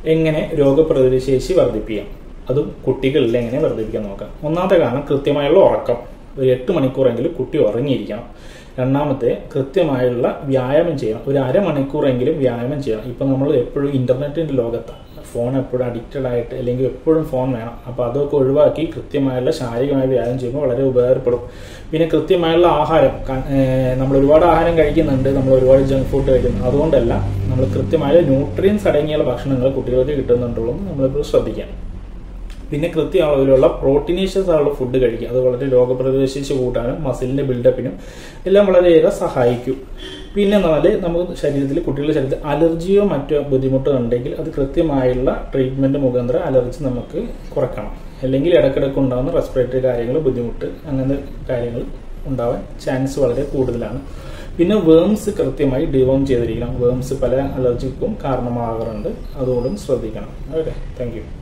എങ്ങനെ രോഗപ്രതിരോധ ശേഷി വർദ്ധിപ്പിക്കാം അതും കുട്ടികളിൽ എങ്ങനെ വർദ്ധിപ്പിക്കാൻ നോക്കാം ഒന്നാമത്തെ കാരണം കൃത്യമായുള്ള ഉറക്കം ഒരു എട്ട് മണിക്കൂറെങ്കിലും കുട്ടി ഉറങ്ങിയിരിക്കണം രണ്ടാമത്തെ കൃത്യമായുള്ള വ്യായാമം ചെയ്യണം ഒരു അരമണിക്കൂറെങ്കിലും വ്യായാമം ചെയ്യണം ഇപ്പം നമ്മൾ എപ്പോഴും ഇന്റർനെറ്റിന്റെ ലോകത്താണ് ഫോൺ എപ്പോഴും അഡിക്റ്റഡ് ആയിട്ട് അല്ലെങ്കിൽ എപ്പോഴും ഫോൺ വേണം അപ്പോൾ അതൊക്കെ ഒഴിവാക്കി കൃത്യമായുള്ള ശാരീരികമായ വ്യായാമം ചെയ്യുമ്പോൾ വളരെ ഉപകാരപ്പെടും പിന്നെ കൃത്യമായുള്ള ആഹാരം ക- ഏഹ് നമ്മൾ ഒരുപാട് ആഹാരം കഴിക്കുന്നുണ്ട് നമ്മൾ ഒരുപാട് ജങ്ക് ഫുഡ് കഴിക്കുന്നു അതുകൊണ്ടല്ല നമ്മൾ കൃത്യമായ ന്യൂട്രിയൻസ് അടങ്ങിയുള്ള ഭക്ഷണങ്ങൾ കുട്ടികൾക്ക് കിട്ടുന്നുണ്ടുള്ളൂ നമ്മളിപ്പോൾ ശ്രദ്ധിക്കണം പിന്നെ കൃത്യ അളവിലുള്ള പ്രോട്ടീനേഷ്യസ് ആയുള്ള ഫുഡ് കഴിക്കുക അത് വളരെ രോഗപ്രതിരോധ ശേഷി കൂട്ടാനും മസിലിന്റെ ബിൽഡപ്പിനും എല്ലാം വളരെയേറെ സഹായിക്കും പിന്നെ എന്നാല് നമുക്ക് ശരീരത്തിൽ കുട്ടികളുടെ ശരീരത്തിൽ അലർജിയോ മറ്റോ ബുദ്ധിമുട്ടോ ഉണ്ടെങ്കിൽ അത് കൃത്യമായുള്ള ട്രീറ്റ്മെന്റ് മുഖാന്തരം അലർജി നമുക്ക് കുറക്കണം അല്ലെങ്കിൽ ഇടക്കിടക്ക് ഉണ്ടാകുന്ന റെസ്പിറേറ്ററി കാര്യങ്ങൾ ബുദ്ധിമുട്ട് അങ്ങനത്തെ കാര്യങ്ങൾ ഉണ്ടാവാൻ ചാൻസ് വളരെ കൂടുതലാണ് പിന്നെ വേംസ് കൃത്യമായി ഡിവോം ചെയ്തിരിക്കണം വേംസ് പല അലർജിക്കും കാരണമാകാറുണ്ട് അതുകൊണ്ടും ശ്രദ്ധിക്കണം ഓക്കെ താങ്ക് യു